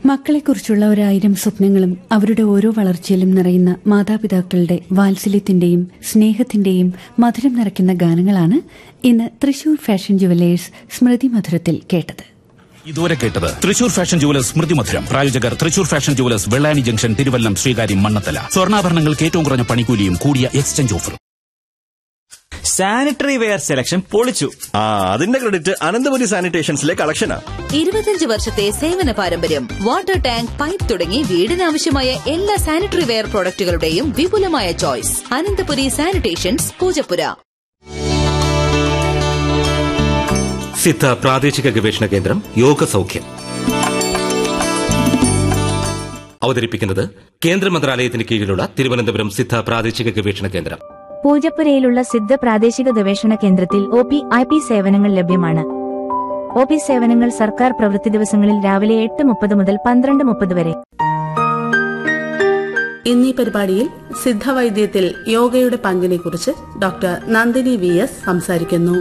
മക്കളെക്കുറിച്ചുള്ള ഒരായിരം സ്വപ്നങ്ങളും അവരുടെ ഓരോ വളർച്ചയിലും നിറയുന്ന മാതാപിതാക്കളുടെ വാത്സല്യത്തിന്റെയും സ്നേഹത്തിന്റെയും മധുരം നിറയ്ക്കുന്ന ഗാനങ്ങളാണ് ഇന്ന് തൃശൂർ ഫാഷൻ ജുവലേഴ്സ് സ്മൃതി മധുരത്തിൽ കേട്ടത് ഇതുവരെ കേട്ടത് തൃശൂർ ഫാഷൻ ജുവലേഴ്സ് സ്മൃതി മധുരം പ്രായോജകർ Thrissur fashion jewellers Vellani junction Thiruvallam Sreekaryam Mannanthala സ്വർണ്ണാഭരണങ്ങൾക്ക് ഏറ്റവും കുറഞ്ഞ പണിക്കൂലിയും കൂടിയ എക്സ്ചേഞ്ച് ഓഫറും സാനിറ്ററി വെയർ സെലക്ഷൻ പൊളിച്ചു ആ അതിന്റെ ക്രെഡിറ്റ് അനന്തപുരി സാനിറ്റേഷൻസിലെ കളക്ഷനാ ഇരുപത്തിയഞ്ച് വർഷത്തെ സേവന പാരമ്പര്യം വാട്ടർ ടാങ്ക് പൈപ്പ് തുടങ്ങി വീടിനാവശ്യമായ എല്ലാ സാനിറ്ററി വെയർ പ്രോഡക്റ്റുകളുടെയും വിപുലമായ ചോയ്സ് അനന്തപുരി സാനിറ്റേഷൻസ് പൂജപ്പുര സിദ്ധ പ്രാദേശിക ഗവേഷണ കേന്ദ്രം യോഗ സൗഖ്യം അവതരിപ്പിക്കുന്നത് കേന്ദ്ര മന്ത്രാലയത്തിന് കീഴിലുള്ള തിരുവനന്തപുരം സിദ്ധ പ്രാദേശിക ഗവേഷണ കേന്ദ്രം പൂജപ്പുരയിലുള്ള സിദ്ധ പ്രാദേശിക ഗവേഷണ കേന്ദ്രത്തിൽ ഒ പി ഐ പി സേവനങ്ങൾ ലഭ്യമാണ് ഒ പി സേവനങ്ങൾ സർക്കാർ പ്രവൃത്തി ദിവസങ്ങളിൽ രാവിലെ എട്ട് മുപ്പത് മുതൽ പന്ത്രണ്ട് മുപ്പത് വരെ ഇന്നീ പരിപാടിയിൽ സിദ്ധവൈദ്യത്തിൽ യോഗയുടെ പങ്കിനെക്കുറിച്ച് ഡോക്ടർ നന്ദിനി വി എസ് സംസാരിക്കുന്നു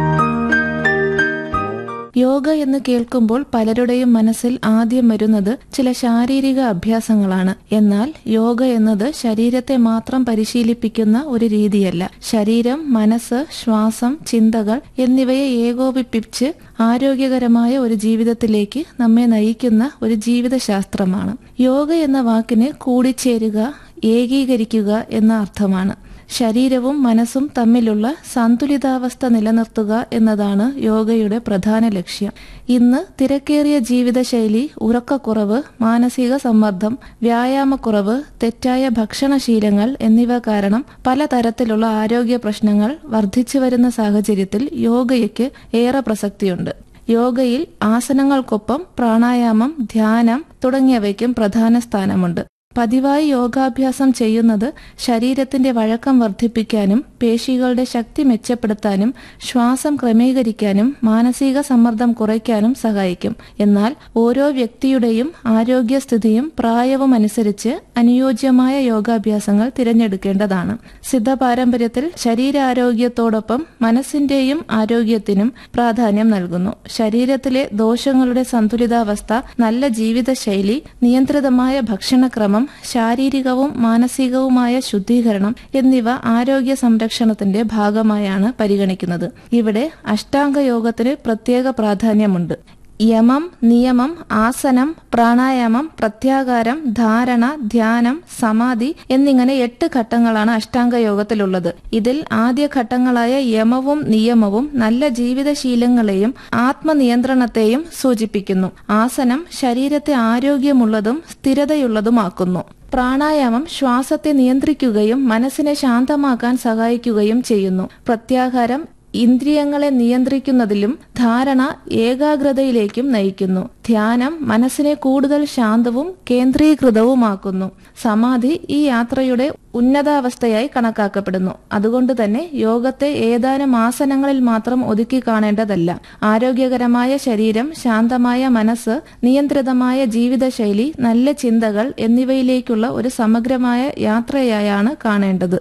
യോഗ എന്ന് കേൾക്കുമ്പോൾ പലരുടെയും മനസ്സിൽ ആദ്യം വരുന്നത് ചില ശാരീരിക അഭ്യാസങ്ങളാണ് എന്നാൽ യോഗ എന്നത് ശരീരത്തെ മാത്രം പരിശീലിപ്പിക്കുന്ന ഒരു രീതിയല്ല ശരീരം മനസ്സ് ശ്വാസം ചിന്തകൾ എന്നിവയെ ഏകോപിപ്പിച്ച് ആരോഗ്യകരമായ ഒരു ജീവിതത്തിലേക്ക് നമ്മെ നയിക്കുന്ന ഒരു ജീവിതശാസ്ത്രമാണ് യോഗ എന്ന വാക്കിന് കൂടിച്ചേരുക ഏകീകരിക്കുക എന്ന അർത്ഥമാണ് ശരീരവും മനസ്സും തമ്മിലുള്ള സന്തുലിതാവസ്ഥ നിലനിർത്തുക എന്നതാണ് യോഗയുടെ പ്രധാന ലക്ഷ്യം ഇന്ന് തിരക്കേറിയ ജീവിതശൈലി ഉറക്കക്കുറവ് മാനസിക സമ്മർദ്ദം വ്യായാമക്കുറവ് തെറ്റായ ഭക്ഷണശീലങ്ങൾ എന്നിവ കാരണം പലതരത്തിലുള്ള ആരോഗ്യ പ്രശ്നങ്ങൾ വർദ്ധിച്ചു വരുന്ന സാഹചര്യത്തിൽ യോഗയ്ക്ക് ഏറെ പ്രസക്തിയുണ്ട് യോഗയിൽ ആസനങ്ങൾക്കൊപ്പം പ്രാണായാമം ധ്യാനം തുടങ്ങിയവയ്ക്കും പ്രധാന സ്ഥാനമുണ്ട് പതിവായി യോഗാഭ്യാസം ചെയ്യുന്നത് ശരീരത്തിന്റെ വഴക്കം വർദ്ധിപ്പിക്കാനും പേശികളുടെ ശക്തി മെച്ചപ്പെടുത്താനും ശ്വാസം ക്രമീകരിക്കാനും മാനസിക സമ്മർദ്ദം കുറയ്ക്കാനും സഹായിക്കും എന്നാൽ ഓരോ വ്യക്തിയുടെയും ആരോഗ്യസ്ഥിതിയും പ്രായവും അനുസരിച്ച് അനുയോജ്യമായ യോഗാഭ്യാസങ്ങൾ തിരഞ്ഞെടുക്കേണ്ടതാണ് സിദ്ധ പാരമ്പര്യത്തിൽ ശരീരാരോഗ്യത്തോടൊപ്പം മനസ്സിന്റെയും ആരോഗ്യത്തിനും പ്രാധാന്യം നൽകുന്നു ശരീരത്തിലെ ദോഷങ്ങളുടെ സന്തുലിതാവസ്ഥ നല്ല ജീവിതശൈലി നിയന്ത്രിതമായ ഭക്ഷണക്രമം ശാരീരികവും മാനസികവുമായ ശുദ്ധീകരണം എന്നിവ ആരോഗ്യ സംരക്ഷണത്തിന്റെ ഭാഗമായാണ് പരിഗണിക്കുന്നത് ഇവിടെ അഷ്ടാംഗ യോഗത്തിന് പ്രത്യേക പ്രാധാന്യമുണ്ട് യമം നിയമം ആസനം പ്രാണായാമം പ്രത്യാകാരം ധാരണ ധ്യാനം സമാധി എന്നിങ്ങനെ എട്ട് ഘട്ടങ്ങളാണ് അഷ്ടാംഗ യോഗത്തിലുള്ളത് ഇതിൽ ആദ്യ ഘട്ടങ്ങളായ യമവും നിയമവും നല്ല ജീവിതശീലങ്ങളെയും ആത്മനിയന്ത്രണത്തെയും സൂചിപ്പിക്കുന്നു ആസനം ശരീരത്തെ ആരോഗ്യമുള്ളതും സ്ഥിരതയുള്ളതുമാക്കുന്നു പ്രാണായാമം ശ്വാസത്തെ നിയന്ത്രിക്കുകയും മനസ്സിനെ ശാന്തമാക്കാൻ സഹായിക്കുകയും ചെയ്യുന്നു പ്രത്യാഹാരം ഇന്ദ്രിയങ്ങളെ നിയന്ത്രിക്കുന്നതിലും ധാരണ ഏകാഗ്രതയിലേക്കും നയിക്കുന്നു ധ്യാനം മനസ്സിനെ കൂടുതൽ ശാന്തവും കേന്ദ്രീകൃതവുമാക്കുന്നു സമാധി ഈ യാത്രയുടെ ഉന്നതാവസ്ഥയായി കണക്കാക്കപ്പെടുന്നു അതുകൊണ്ട് തന്നെ യോഗത്തെ ഏതാനും ആസനങ്ങളിൽ മാത്രം ഒതുക്കി കാണേണ്ടതല്ല ആരോഗ്യകരമായ ശരീരം ശാന്തമായ മനസ്സ് നിയന്ത്രിതമായ ജീവിതശൈലി നല്ല ചിന്തകൾ എന്നിവയിലേക്കുള്ള ഒരു സമഗ്രമായ യാത്രയായാണ് കാണേണ്ടത്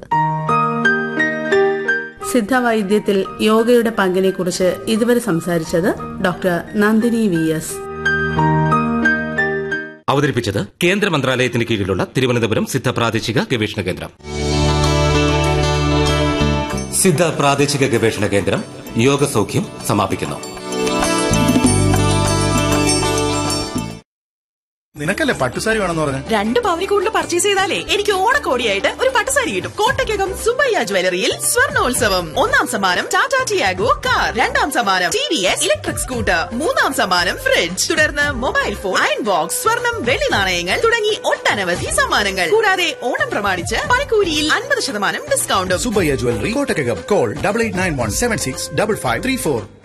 സിദ്ധവൈദ്യത്തിൽ യോഗയുടെ പങ്കിനെക്കുറിച്ച് ഇതുവരെ സംസാരിച്ചത് ഡോക്ടർ നന്ദിനി വി എസ് അവതരിപ്പിച്ചത് കേന്ദ്ര മന്ത്രാലയത്തിന് കീഴിലുള്ള തിരുവനന്തപുരം സിദ്ധ പ്രാദേശിക ഗവേഷണ കേന്ദ്രം സിദ്ധ പ്രാദേശിക ഗവേഷണ കേന്ദ്രം യോഗ സൗഖ്യം സമാപിക്കുന്നു നിനക്കല്ലേ പട്ടുസാരി വേണമെന്ന് പറഞ്ഞു രണ്ട് പവനി കൂടുതൽ പർച്ചേസ് ചെയ്താലേ എനിക്ക് ഓണക്കോടിയായിട്ട് ഒരു പട്ടുസാരി കിട്ടും കോട്ടയ്ക്കകം സുബയ്യ ജ്വല്ലറിയിൽ സ്വർണോത്സവം ഒന്നാം സമ്മാനം ടാറ്റ ടിയാഗോ കാർ രണ്ടാം സമ്മാനം T V S electric scooter മൂന്നാം സമ്മാനം ഫ്രിഡ്ജ് തുടർന്ന് മൊബൈൽ ഫോൺ അയൺ ബോക്സ് സ്വർണം വെള്ളി നാണയങ്ങൾ തുടങ്ങി ഒട്ടനവധി സമ്മാനങ്ങൾ കൂടാതെ ഓണം പ്രമാണിച്ച് പണിക്കൂലിയിൽ അൻപത് ശതമാനം ഡിസ്കൗണ്ടും Subbayya jewellery Kottakkakam call double eight nine one seven six double five three four